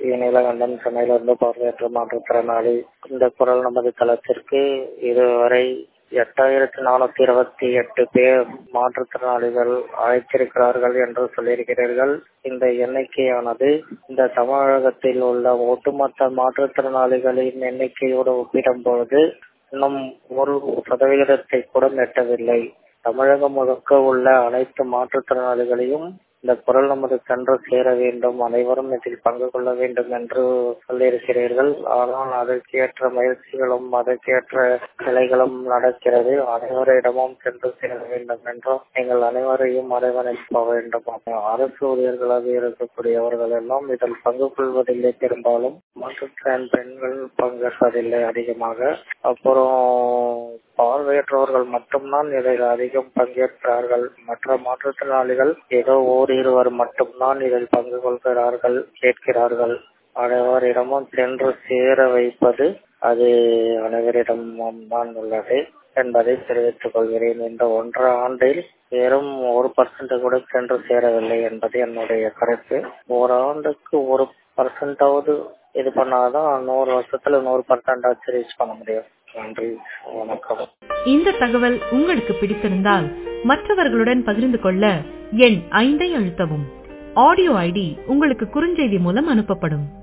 நீலகண்டன் சென்னையிலிருந்து பார்வையற்ற மாற்றுத்திறனாளி இந்த குரல் நமது தளத்திற்கு இதுவரை எட்டாயிரத்தி நானூத்தி இருபத்தி எட்டு பேர் மாற்றுத்திறனாளிகள் அழைத்திருக்கிறார்கள் என்று சொல்லியிருக்கிறீர்கள் இந்த எண்ணிக்கையானது இந்த தமிழகத்தில் உள்ள ஒட்டுமொத்த மாற்றுத்திறனாளிகளின் எண்ணிக்கையோடு ஒப்பிடும்போது இன்னும் ஒரு சதவிகிதத்தை கூட எட்டவில்லை தமிழகம் முழுக்க உள்ள அனைத்து மாற்றுத்திறனாளிகளையும் இந்த குரல் நமது சென்று சேர வேண்டும் அனைவரும் இதில் பங்கு கொள்ள வேண்டும் என்று சொல்லியிருக்கிறீர்கள் ஆனால் அதற்கேற்ற முயற்சிகளும் அதற்கேற்ற நிலைகளும் நடக்கிறது அனைவரிடமும் சென்று சேர வேண்டும் என்றும் நீங்கள் அனைவரையும் அரவணைக்க வேண்டும் அரசு ஊழியர்களாக இருக்கக்கூடியவர்கள் எல்லாம் இதில் பங்கு கொள்வதில்லை பெரும்பாலும் மாற்றுத்திறன் பெண்கள் பங்கேற்பதில்லை அதிகமாக அப்புறம் பார்வையற்றவர்கள் மட்டும்தான் இதில் அதிகம் பங்கேற்கிறார்கள் மற்ற மாற்றுத்திறனாளிகள் ஏதோ ஓரிருவர் மட்டும்தான் இதில் பங்கு கொள்கிறார்கள் கேட்கிறார்கள் அனைவரிடமும் சென்று சேர வைப்பது அது அனைவரிடமும் தான் உள்ளது என்பதை தெரிவித்துக் கொள்கிறேன் இந்த ஒன்றரை ஆண்டில் வெறும் ஒரு பர்சன்ட் கூட சென்று சேரவில்லை என்பது என்னுடைய கருத்து ஒரு ஆண்டுக்கு ஒரு பர்சன்டாவது இது பண்ணாதான் நூறு வருஷத்துல நூறு பர்சன்ட் ஆச்சு ரீச் பண்ண முடியும் நன்றி வணக்கம் இந்த தகவல் உங்களுக்கு பிடித்திருந்தால் மற்றவர்களுடன் பகிர்ந்து கொள்ள எண் ஐந்தை அழுத்தவும் ஆடியோ ஐடி உங்களுக்கு குறுஞ்செய்தி மூலம் அனுப்பப்படும்